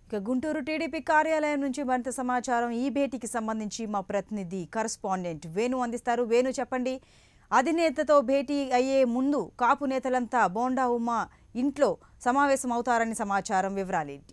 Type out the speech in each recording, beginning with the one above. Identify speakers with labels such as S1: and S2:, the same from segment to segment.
S1: ఇక గుంటూరు టీడీపీ కార్యాలయం నుంచి మరింత సమాచారం ఈ భేటీకి సంబంధించి మా ప్రతినిధి కరస్పాండెంట్ వేణు అందిస్తారు వేణు చెప్పండి అధినేతతో భేటీ అయ్యే ముందు కాపు నేతలంతా బోండా ఉమా ఇంట్లో సమావేశం అవుతారని సమాచారం వివరాలేంటి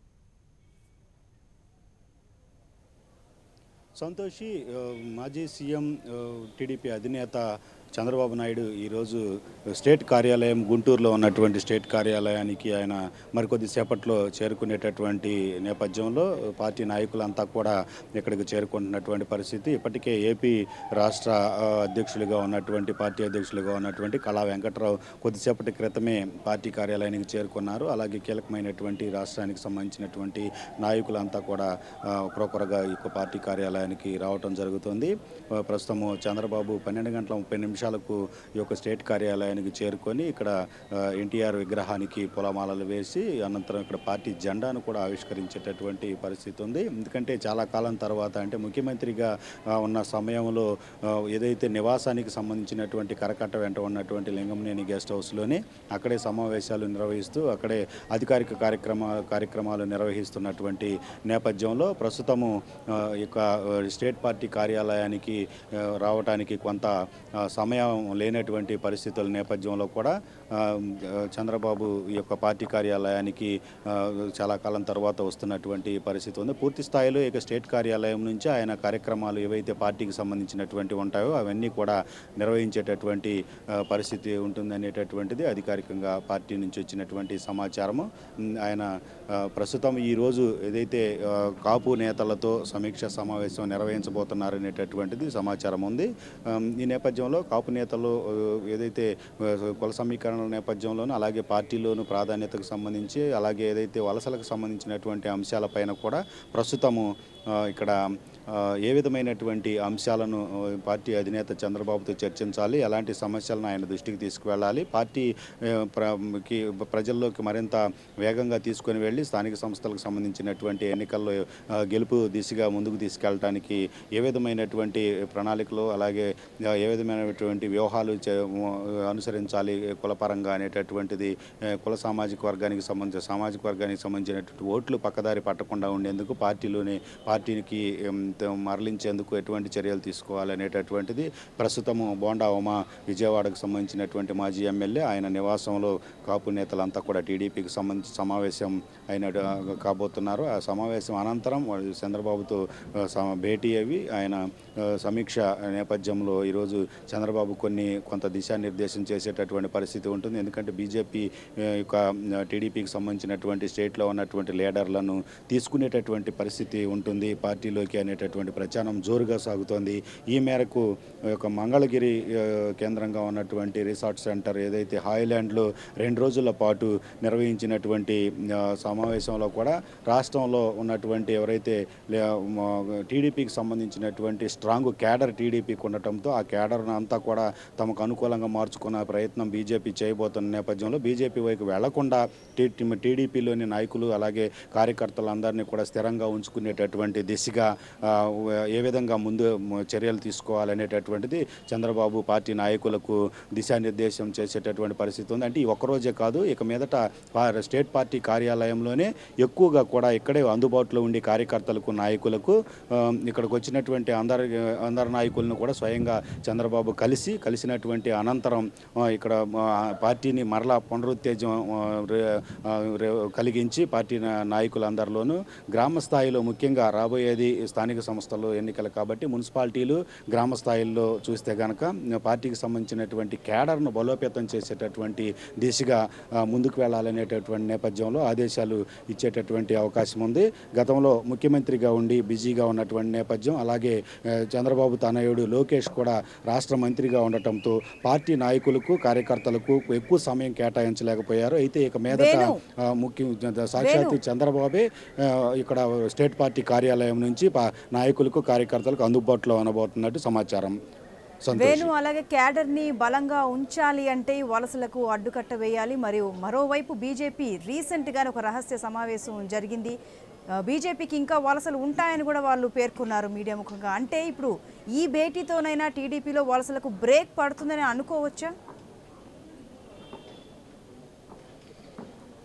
S2: సంతోషి ఆ, మాజీ సీఎం ఆ, టీడీపీ అధినేత చంద్రబాబు నాయుడు ఈరోజు స్టేట్ కార్యాలయం గుంటూరులో ఉన్నటువంటి స్టేట్ కార్యాలయానికి ఆయన మరికొద్ది సేపట్లో చేరుకునేటటువంటి నేపథ్యంలో పార్టీ నాయకులంతా కూడా ఇక్కడికి చేరుకుంటున్నటువంటి పరిస్థితి ఇప్పటికే ఏపీ రాష్ట్ర ఆ, అధ్యక్షులుగా ఉన్నటువంటి పార్టీ అధ్యక్షులుగా ఉన్నటువంటి కళా వెంకట్రావు కొద్దిసేపటి క్రితమే పార్టీ కార్యాలయానికి చేరుకున్నారు అలాగే కీలకమైనటువంటి రాష్ట్రానికి సంబంధించినటువంటి నాయకులంతా కూడా ఆ, ఒక్కొక్కరుగా ఈ యొక్క పార్టీ కార్యాలయానికి రావటం జరుగుతుంది ఆ, ప్రస్తుతము చంద్రబాబు పన్నెండు గంటల ముప్పై నిమిషాలకు ఈ యొక్క స్టేట్ కార్యాలయానికి చేరుకొని ఇక్కడ ఎన్టీఆర్ విగ్రహానికి పొలమాలలు వేసి అనంతరం ఇక్కడ పార్టీ జెండాను కూడా ఆవిష్కరించేటటువంటి పరిస్థితి ఉంది ఎందుకంటే చాలా కాలం తర్వాత అంటే ముఖ్యమంత్రిగా ఆ, ఉన్న సమయంలో ఆ, ఏదైతే నివాసానికి సంబంధించినటువంటి కరకట్ట వెంట ఉన్నటువంటి లింగంనేని గెస్ట్ హౌస్లోనే అక్కడే సమావేశాలు నిర్వహిస్తూ అక్కడే అధికారిక కార్యక్రమ కార్యక్రమాలు నిర్వహిస్తున్నటువంటి నేపథ్యంలో ప్రస్తుతము ఆ, ఈ యొక్క ఆ, స్టేట్ పార్టీ కార్యాలయానికి ఆ, రావడానికి కొంత ఆ, సమయం లేనటువంటి పరిస్థితుల నేపథ్యంలో కూడా ఆ, చంద్రబాబు ఈ యొక్క పార్టీ కార్యాలయానికి ఆ, చాలా కాలం తర్వాత వస్తున్నటువంటి పరిస్థితి ఉంది పూర్తి స్థాయిలో ఇక స్టేట్ కార్యాలయం నుంచి ఆయన కార్యక్రమాలు ఏవైతే పార్టీకి సంబంధించినటువంటి ఉంటాయో అవన్నీ కూడా నిర్వహించేటటువంటి ఆ, పరిస్థితి ఉంటుందనేటటువంటిది అధికారికంగా పార్టీ నుంచి వచ్చినటువంటి సమాచారము ఉమ్, ఆయన ఆ, ప్రస్తుతం ఈరోజు ఏదైతే ఆ, కాపు నేతలతో సమీక్ష సమావేశం నిర్వహించబోతున్నారనేటటువంటిది సమాచారం ఉంది ఆమ్, ఈ నేపథ్యంలో కాపు నేతలు ఆ, ఏదైతే ఆ, కుల సమీకరణల నేపథ్యంలోనూ అలాగే పార్టీలోను ప్రాధాన్యతకు సంబంధించి అలాగే ఏదైతే వలసలకు సంబంధించినటువంటి అంశాలపైన కూడా ప్రస్తుతము ఆ, ఇక్కడ ఆ, ఏ విధమైనటువంటి అంశాలను ఆ, పార్టీ అధినేత చంద్రబాబుతో చర్చించాలి ఎలాంటి సమస్యలను ఆయన దృష్టికి తీసుకువెళ్ళాలి పార్టీ ఆ, ప్ర- కి ప్రజల్లోకి మరింత వేగంగా తీసుకొని వెళ్ళి స్థానిక సంస్థలకు సంబంధించినటువంటి ఎన్నికల్లో ఆ, గెలుపు దిశగా ముందుకు తీసుకెళ్ళడానికి ఏ విధమైనటువంటి ప్రణాళికలు అలాగే ఆ, ఏ విధమైనటువంటి వ్యూహాలు చే- అనుసరించాలి కులపరంగా అనేటటువంటిది ఆ, కుల సామాజిక వర్గానికి సంబంధించిన సామాజిక వర్గానికి సంబంధించినటువంటి ఓట్లు పక్కదారి పట్టకుండా ఉండేందుకు పార్టీలోని పార్టీకి ఏం, త- మరలించేందుకు ఎటువంటి చర్యలు తీసుకోవాలి అనేటటువంటిది ప్రస్తుతము బోండా ఉమా విజయవాడకు సంబంధించినటువంటి మాజీ ఎమ్మెల్యే ఆయన నివాసంలో కాపు నేతలంతా కూడా టీడీపీకి సంబంధించి సమావేశం అయిన కాబోతున్నారు ఆ సమావేశం అనంతరం వాళ్ళు చంద్రబాబుతో ఆ, సమ- భేటీ అవి ఆయన ఆ, సమీక్ష నేపథ్యంలో ఈరోజు చంద్రబాబు కొన్ని కొంత దిశానిర్దేశం చేసేటటువంటి పరిస్థితి ఉంటుంది ఎందుకంటే బీజేపీ ఆ, యొక్క ఆ, టీడీపీకి సంబంధించినటువంటి స్టేట్లో ఉన్నటువంటి లీడర్లను తీసుకునేటటువంటి పరిస్థితి ఉంటుంది పార్టీలోకి అనేటటువంటి ప్రచారం జోరుగా సాగుతోంది ఈ మేరకు ఈ యొక్క మంగళగిరి ఆ, కేంద్రంగా ఉన్నటువంటి రిసార్ట్ సెంటర్ ఏదైతే హాయిలాండ్లో రెండు రోజుల పాటు నిర్వహించినటువంటి ఆ, సమావేశంలో కూడా రాష్ట్రంలో ఉన్నటువంటి ఎవరైతే లే- మ- టీడీపీకి సంబంధించినటువంటి స్ట్రాంగ్ క్యాడర్ టీడీపీకి ఉండటంతో ఆ క్యాడర్ను అంతా కూడా తమకు అనుకూలంగా మార్చుకున్న ప్రయత్నం బీజేపీ చేయబోతున్న నేపథ్యంలో బీజేపీ వైపు వెళ్లకుండా టీడీపీలోని నాయకులు అలాగే కార్యకర్తలందరినీ కూడా స్థిరంగా ఉంచుకునేటటువంటి దిశగా ఆ, ఏ విధంగా ముందు మ- చర్యలు తీసుకోవాలనేటటువంటిది చంద్రబాబు పార్టీ నాయకులకు దిశానిర్దేశం చేసేటటువంటి పరిస్థితి ఉంది అంటే ఈ ఒక్కరోజే కాదు ఇక మీదట పా- స్టేట్ పార్టీ కార్యాలయంలోనే ఎక్కువగా కూడా ఇక్కడే అందుబాటులో ఉండి కార్యకర్తలకు నాయకులకు ఆ, ఇక్కడికి వచ్చినటువంటి అందరి అందరి నాయకులను కూడా స్వయంగా చంద్రబాబు కలిసి కలిసినటువంటి అనంతరం ఆ, ఇక్కడ ఆ, పార్టీని మరలా పునరుత్తేజం ఆ, రే- ఆ, రే- కలిగించి పార్టీ నా- నాయకులందరిలోనూ గ్రామ స్థాయిలో ముఖ్యంగా రాబోయేది స్థానిక సంస్థలు ఎన్నికలు కాబట్టి మున్సిపాలిటీలు గ్రామ స్థాయిల్లో చూస్తే కనుక పార్టీకి సంబంధించినటువంటి క్యాడర్ను బలోపేతం చేసేటటువంటి దిశగా ఆ, ముందుకు వెళ్ళాలనేటటువంటి నేపథ్యంలో ఆదేశాలు ఇచ్చేటటువంటి అవకాశం ఉంది గతంలో ముఖ్యమంత్రిగా ఉండి బిజీగా ఉన్నటువంటి నేపథ్యం అలాగే ఆ, చంద్రబాబు తనయుడు లోకేష్ కూడా రాష్ట్ర మంత్రిగా ఉండటంతో పార్టీ నాయకులకు కార్యకర్తలకు ఎక్కువ సమయం కేటాయించలేకపోయారు అయితే ఇక మీదట
S1: వేణు.
S2: ఆ, ముఖ్య సాక్షాత్ చంద్రబాబే ఆ, ఇక్కడ స్టేట్ పార్టీ కార్యాలయం నుంచి పా- నాయకులకు కార్యకర్తలకు అందుబాటులో ఉండబోతున్నట్టు సమాచారం సంతోష్
S1: వేణు అలాగే క్యాడర్ ని బలంగా ఉంచాలి అంటే ఈ వలసలకు అడ్డుకట్ట వేయాలి మరియు మరోవైపు బీజేపీ రీసెంట్ గానే ఒక రహస్య సమావేశం జరిగింది ఆ, బీజేపీకి ఇంకా వలసలు ఉంటాయని కూడా వాళ్ళు పేర్కొన్నారు మీడియా ముఖంగా అంటే ఇప్పుడు ఈ భేటీతోనైనా టీడీపీలో వలసలకు బ్రేక్ పడుతుందని అనుకోవచ్చా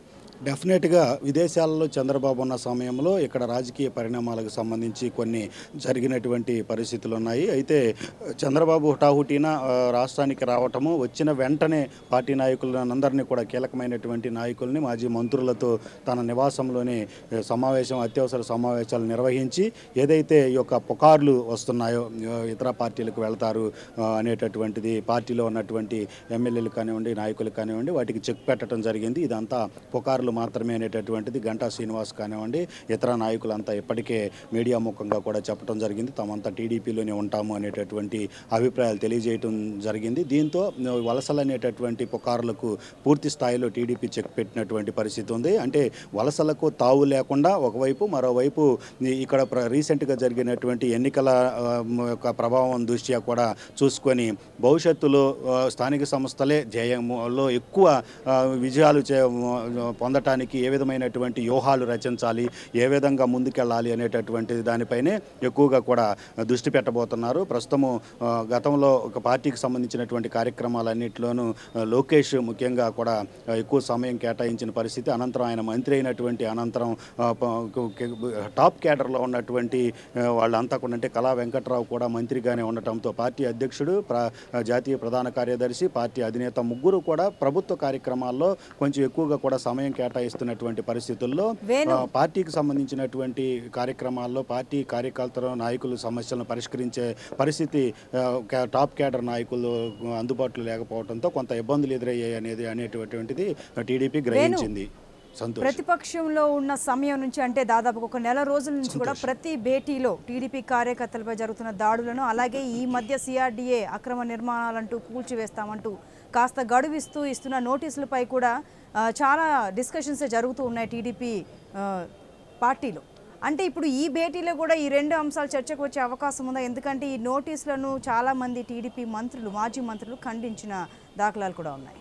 S2: డెఫినెట్గా విదేశాలలో చంద్రబాబు ఉన్న సమయంలో ఇక్కడ రాజకీయ పరిణామాలకు సంబంధించి కొన్ని జరిగినటువంటి పరిస్థితులు ఉన్నాయి అయితే చంద్రబాబు హుటాహుటీన ఆ, రాష్ట్రానికి రావటము వచ్చిన వెంటనే పార్టీ నాయకులందరినీ కూడా కీలకమైనటువంటి నాయకుల్ని మాజీ మంత్రులతో తన నివాసంలోనే ఆ, సమావేశం అత్యవసర సమావేశాలు నిర్వహించి ఏదైతే ఈ యొక్క పుకార్లు వస్తున్నాయో ఆ, ఇతర పార్టీలకు వెళ్తారు ఆ, అనేటటువంటిది పార్టీలో ఉన్నటువంటి ఎమ్మెల్యేలు కానివ్వండి నాయకులు కానివ్వండి వాటికి చెక్ పెట్టడం జరిగింది ఇదంతా పుకార్లు మాత్రమే అనేటటువంటిది గంటా శ్రీనివాస్ కానివ్వండి ఇతర నాయకులంతా ఇప్పటికే మీడియా ముఖంగా కూడా చెప్పడం జరిగింది తామంతా టీడీపీలోనే ఉంటాము అనేటటువంటి అభిప్రాయాలు తెలియజేయడం జరిగింది దీంతో వలసలు అనేటటువంటి పుకార్లకు పూర్తి స్థాయిలో టీడీపీ చెక్ పెట్టినటువంటి పరిస్థితి ఉంది అంటే వలసలకు తావు లేకుండా ఒకవైపు మరోవైపు ఈ- ఇక్కడ ప్ర- రీసెంట్గా జరిగినటువంటి ఎన్నికల ఆ, మ- యొక్క ప్రభావం దృష్ట్యా కూడా చూసుకొని భవిష్యత్తులో ఆ, స్థానిక సంస్థలే జయంలో ఎక్కువ ఆ, విజయాలు చే పొందటానికి ఏ విధమైనటువంటి వ్యూహాలు రచించాలి ఏ విధంగా ముందుకెళ్ళాలి అనేటటువంటి దానిపైనే ఎక్కువగా కూడా దృష్టి పెట్టబోతున్నారు ప్రస్తుతము ఆ, గతంలో ఒక పార్టీకి సంబంధించినటువంటి కార్యక్రమాలన్నింటిలోనూ ఆ, లోకేష్ ముఖ్యంగా కూడా ఆ, ఎక్కువ సమయం కేటాయించిన పరిస్థితి అనంతరం ఆయన మంత్రి అయినటువంటి అనంతరం ఆ, ప- కు- కు- టాప్ క్యాడర్లో ఉన్నటువంటి ఆ, వాళ్ళంతా కూడా అంటే కళా వెంకట్రావు కూడా మంత్రిగానే ఉండటంతో పార్టీ అధ్యక్షుడు ప్ర జాతీయ ప్రధాన కార్యదర్శి పార్టీ అధినేత ముగ్గురు కూడా ప్రభుత్వ కార్యక్రమాల్లో కొంచెం ఎక్కువగా కూడా సమయం కేటాయిస్తున్నటువంటి పరిస్థితుల్లో
S1: వేణు.
S2: ఆ, పార్టీకి సంబంధించినటువంటి కార్యక్రమాల్లో పార్టీ కార్యకర్తలు నాయకులు సమస్యలను పరిష్కరించే పరిస్థితి ఆ, కా- టాప్ క్యాడర్ నాయకులు అందుబాటులో లేకపోవడంతో కొంత ఇబ్బందులు ఎదురయ్యాయి అనేది అనేటటువంటిది టీడీపీ గ్రహించింది సంతోష్
S1: ప్రతిపక్షంలో ఉన్న సమయం నుంచి అంటే దాదాపు ఒక నెల రోజుల నుంచి కూడా ప్రతి భేటీలో టీడీపీ కార్యకర్తలపై జరుగుతున్న దాడులను అలాగే ఈ మధ్య సిఆర్డీఏ అక్రమ నిర్మాణాలంటూ కూల్చివేస్తామంటూ కాస్త గడువిస్తూ ఇస్తున్న నోటీసులపై కూడా ఆ, చాలా డిస్కషన్స్ జరుగుతూ ఉన్నాయి టీడీపీ ఆ, పార్టీలో అంటే ఇప్పుడు ఈ భేటీలో కూడా ఈ రెండు అంశాలు చర్చకు వచ్చే అవకాశం ఉందా ఎందుకంటే ఈ నోటీసులను చాలా మంది టీడీపీ మంత్రులు మాజీ మంత్రులు ఖండించిన దాఖలాలు కూడా ఉన్నాయి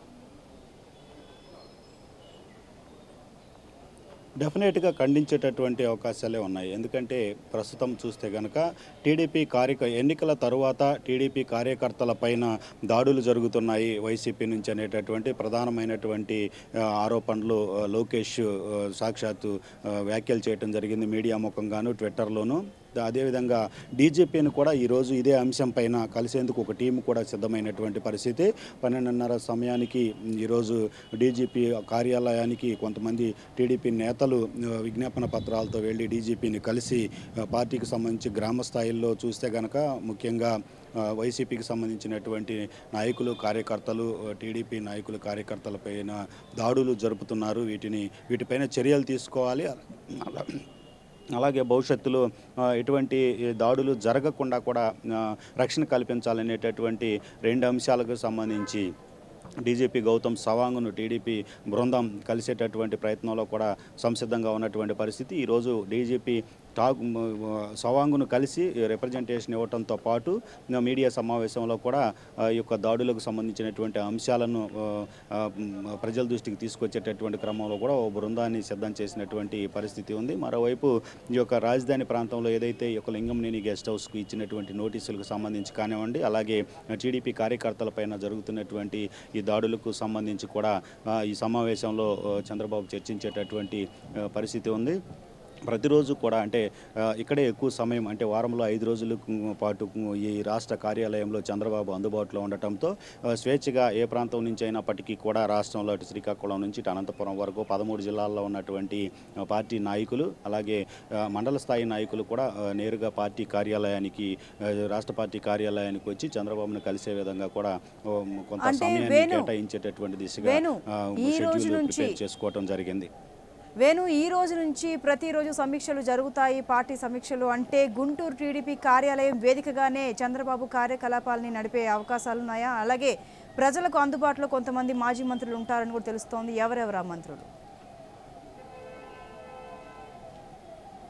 S2: డెఫినెట్గా ఖండించేటటువంటి అవకాశాలే ఉన్నాయి ఎందుకంటే ప్రస్తుతం చూస్తే కనుక టీడీపీ కార్యక ఎన్నికల తరువాత టీడీపీ కార్యకర్తల పైన దాడులు జరుగుతున్నాయి వైసీపీ నుంచి అనేటటువంటి ప్రధానమైనటువంటి ఆ, ఆరోపణలు ఆ, లోకేష్ ఆ, సాక్షాత్తు ఆ, వ్యాఖ్యలు చేయడం జరిగింది మీడియా ముఖంగాను ట్విట్టర్లోను అదేవిధంగా డీజీపీని కూడా ఈరోజు ఇదే అంశం పైన కలిసేందుకు ఒక టీం కూడా సిద్ధమైనటువంటి పరిస్థితి పన్నెండున్నర సమయానికి ఈరోజు డీజీపీ కార్యాలయానికి కొంతమంది టీడీపీ నేతలు ఆ, విజ్ఞాపన పత్రాలతో వెళ్ళి డీజీపీని కలిసి ఆ, పార్టీకి సంబంధించి గ్రామ స్థాయిల్లో చూస్తే గనక ముఖ్యంగా ఆ, వైసీపీకి సంబంధించినటువంటి నాయకులు కార్యకర్తలు ఆ, టీడీపీ నాయకులు కార్యకర్తలపైన దాడులు జరుపుతున్నారు వీటిని వీటిపైన చర్యలు తీసుకోవాలి అలా అలాగే భవిష్యత్తులో ఆ, ఎటువంటి దాడులు జరగకుండా కూడా ఆ, రక్షణ కల్పించాలనేటటువంటి రెండు అంశాలకు సంబంధించి డీజీపీ గౌతమ్ సవాంగ్ను టీడీపీ బృందం కలిసేటటువంటి ప్రయత్నంలో కూడా సంసిద్ధంగా ఉన్నటువంటి పరిస్థితి ఈరోజు డీజీపీ టాక్ సవాంగ్ను కలిసి రిప్రజెంటేషన్ ఇవ్వడంతో పాటు ఆ, మీడియా సమావేశంలో కూడా ఆ, ఈ యొక్క దాడులకు సంబంధించినటువంటి అంశాలను ఆ, ఆ, మ్, ప్రజల దృష్టికి తీసుకొచ్చేటటువంటి క్రమంలో కూడా ఓ బృందాన్ని సిద్ధం చేసినటువంటి పరిస్థితి ఉంది మరోవైపు ఈ యొక్క రాజధాని ప్రాంతంలో ఏదైతే ఈ యొక్క లింగంనేని గెస్ట్ హౌస్కు ఇచ్చినటువంటి నోటీసులకు సంబంధించి కానివ్వండి అలాగే టీడీపీ కార్యకర్తలపైన జరుగుతున్నటువంటి ఈ దాడులకు సంబంధించి కూడా ఆ, ఈ సమావేశంలో ఆ, చంద్రబాబు చర్చించేటటువంటి ఆ, పరిస్థితి ఉంది ప్రతిరోజు కూడా అంటే ఆ, ఇక్కడే ఎక్కువ సమయం అంటే వారంలో ఐదు రోజుల పాటు ఈ రాష్ట్ర కార్యాలయంలో చంద్రబాబు అందుబాటులో ఉండటంతో ఆ, స్వేచ్ఛగా ఏ ప్రాంతం నుంచి అయినప్పటికీ కూడా రాష్ట్రంలో అటు శ్రీకాకుళం నుంచి ఇటు అనంతపురం వరకు పదమూడు జిల్లాల్లో ఉన్నటువంటి ఆ, పార్టీ నాయకులు అలాగే ఆ, మండల స్థాయి నాయకులు కూడా ఆ, నేరుగా పార్టీ కార్యాలయానికి ఆ, రాష్ట్ర పార్టీ కార్యాలయానికి వచ్చి చంద్రబాబును కలిసే విధంగా కూడా ఓ, కొంత
S1: అంటే
S2: సమయాన్ని
S1: వేణు,
S2: కేటాయించేటటువంటి దిశగా
S1: వేణు,
S2: ఆ,
S1: ఈ రోజు
S2: షెడ్యూల్
S1: నుంచి
S2: ప్రిపేర్ చేసుకోవడం జరిగింది
S1: వేణు ఈ రోజు నుంచి ప్రతిరోజు సమీక్షలు జరుగుతాయి పార్టీ సమీక్షలు అంటే గుంటూరు టీడీపీ కార్యాలయం వేదికగానే చంద్రబాబు కార్యకలాపాలని నడిపే అవకాశాలు ఉన్నాయా అలాగే ప్రజలకు అందుబాటులో కొంతమంది మాజీ మంత్రులు ఉంటారని కూడా తెలుస్తోంది ఎవరెవరు ఆ మంత్రులు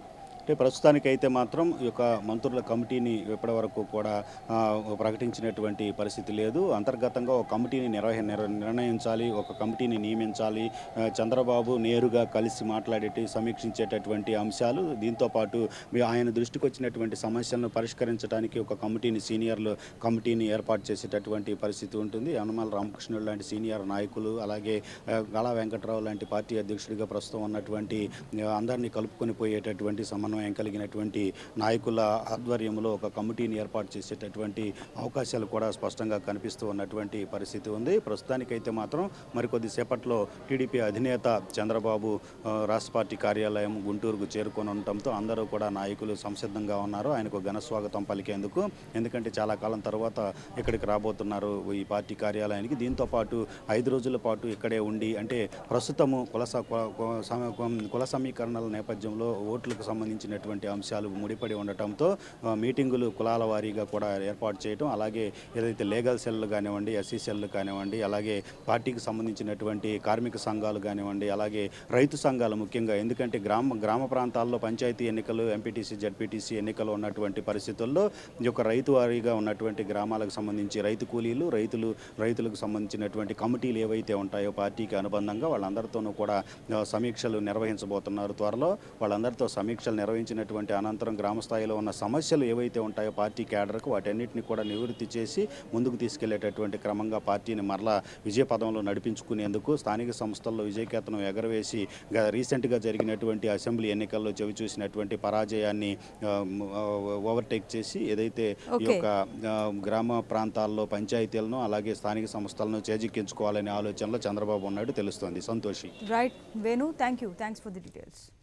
S2: అంటే ప్రస్తుతానికైతే మాత్రం ఈ యొక్క మంత్రుల కమిటీని ఇప్పటివరకు కూడా ఆ, ప్రకటించినటువంటి పరిస్థితి లేదు అంతర్గతంగా ఒక కమిటీని నిర్వహి నిర్- నిర్ణయించాలి ఒక కమిటీని నియమించాలి ఆ, చంద్రబాబు నేరుగా కలిసి మాట్లాడేటి సమీక్షించేటటువంటి అంశాలు దీంతో పాటు మీ- ఆయన దృష్టికి వచ్చినటువంటి సమస్యలను పరిష్కరించడానికి ఒక కమిటీని సీనియర్లు కమిటీని ఏర్పాటు చేసేటటువంటి పరిస్థితి ఉంటుంది యనమల రామకృష్ణుడు లాంటి సీనియర్ నాయకులు అలాగే ఆ, గళా వెంకట్రావు లాంటి పార్టీ అధ్యక్షుడిగా ప్రస్తుతం ఉన్నటువంటి ఆ, అందరినీ కలుపుకొని పోయేటటువంటి సమన్వయం కలిగినటువంటి నాయకుల ఆధ్వర్యంలో ఒక కమిటీని ఏర్పాటు చేసేటటువంటి అవకాశాలు కూడా స్పష్టంగా కనిపిస్తూ ఉన్నటువంటి పరిస్థితి ఉంది ప్రస్తుతానికైతే మాత్రం మరికొద్ది సేపట్లో టీడీపీ అధినేత చంద్రబాబు ఆ, రాష్ట్ర పార్టీ కార్యాలయం గుంటూరుకు చేరుకొని ఉండటంతో అందరూ కూడా నాయకులు సంసిద్ధంగా ఉన్నారు ఆయనకు ఘన స్వాగతం పలికేందుకు ఎందుకంటే చాలా కాలం తర్వాత ఇక్కడికి రాబోతున్నారు ఈ పార్టీ కార్యాలయానికి దీంతో పాటు ఐదు రోజుల పాటు ఇక్కడే ఉండి అంటే ప్రస్తుతము కుల స- కుల- కుల సమ- కుల సమీకరణల నేపథ్యంలో ఓట్లకు సంబంధించినటువంటి అంశాలు ముడిపడి ఉండటంతో ఆ, మీటింగులు కులాల వారీగా కూడా ఏర్పాటు చేయడం అలాగే ఏదైతే లీగల్ సెల్లు కానివ్వండి ఎస్సీ సెల్లు కానివ్వండి అలాగే పార్టీకి సంబంధించినటువంటి కార్మిక సంఘాలు కానివ్వండి అలాగే రైతు సంఘాలు ముఖ్యంగా ఎందుకంటే గ్రామ గ్రామ ప్రాంతాల్లో పంచాయతీ ఎన్నికలు ఎంపీటీసీ జడ్పీటీసీ ఎన్నికలు ఉన్నటువంటి పరిస్థితుల్లో ఈ యొక్క రైతు వారీగా ఉన్నటువంటి గ్రామాలకు సంబంధించి రైతు కూలీలు రైతులు రైతులకు సంబంధించినటువంటి కమిటీలు ఏవైతే ఉంటాయో పార్టీకి అనుబంధంగా వాళ్ళందరితోనూ కూడా ఆ, సమీక్షలు నిర్వహించబోతున్నారు త్వరలో వాళ్ళందరితో సమీక్షలు నిర్వహించినటువంటి అనంతరం గ్రామ స్థాయిలో ఉన్న సమస్యలు ఏవైతే ఉంటాయో పార్టీ క్యాడర్కు వాటన్నిటిని కూడా నివృత్తి చేసి ముందుకు తీసుకెళ్లేటటువంటి క్రమంగా పార్టీని మరలా విజయ పదంలో నడిపించుకునేందుకు స్థానిక సంస్థల్లో విజయకేతనం ఎగరవేసి గ- రీసెంట్గా జరిగినటువంటి అసెంబ్లీ ఎన్నికల్లో చవి చూసినటువంటి పరాజయాన్ని ఆ, మ్, ఆ, ఓవర్టేక్ చేసి ఏదైతే ఈ
S1: Okay.
S2: యొక్క ఆ, గ్రామ ప్రాంతాల్లో పంచాయతీలను అలాగే స్థానిక సంస్థలను చేజిక్కించుకోవాలనే ఆలోచనలో చంద్రబాబు ఉన్నాడు తెలుస్తోంది Santoshi
S1: right Venu thank you thanks for the details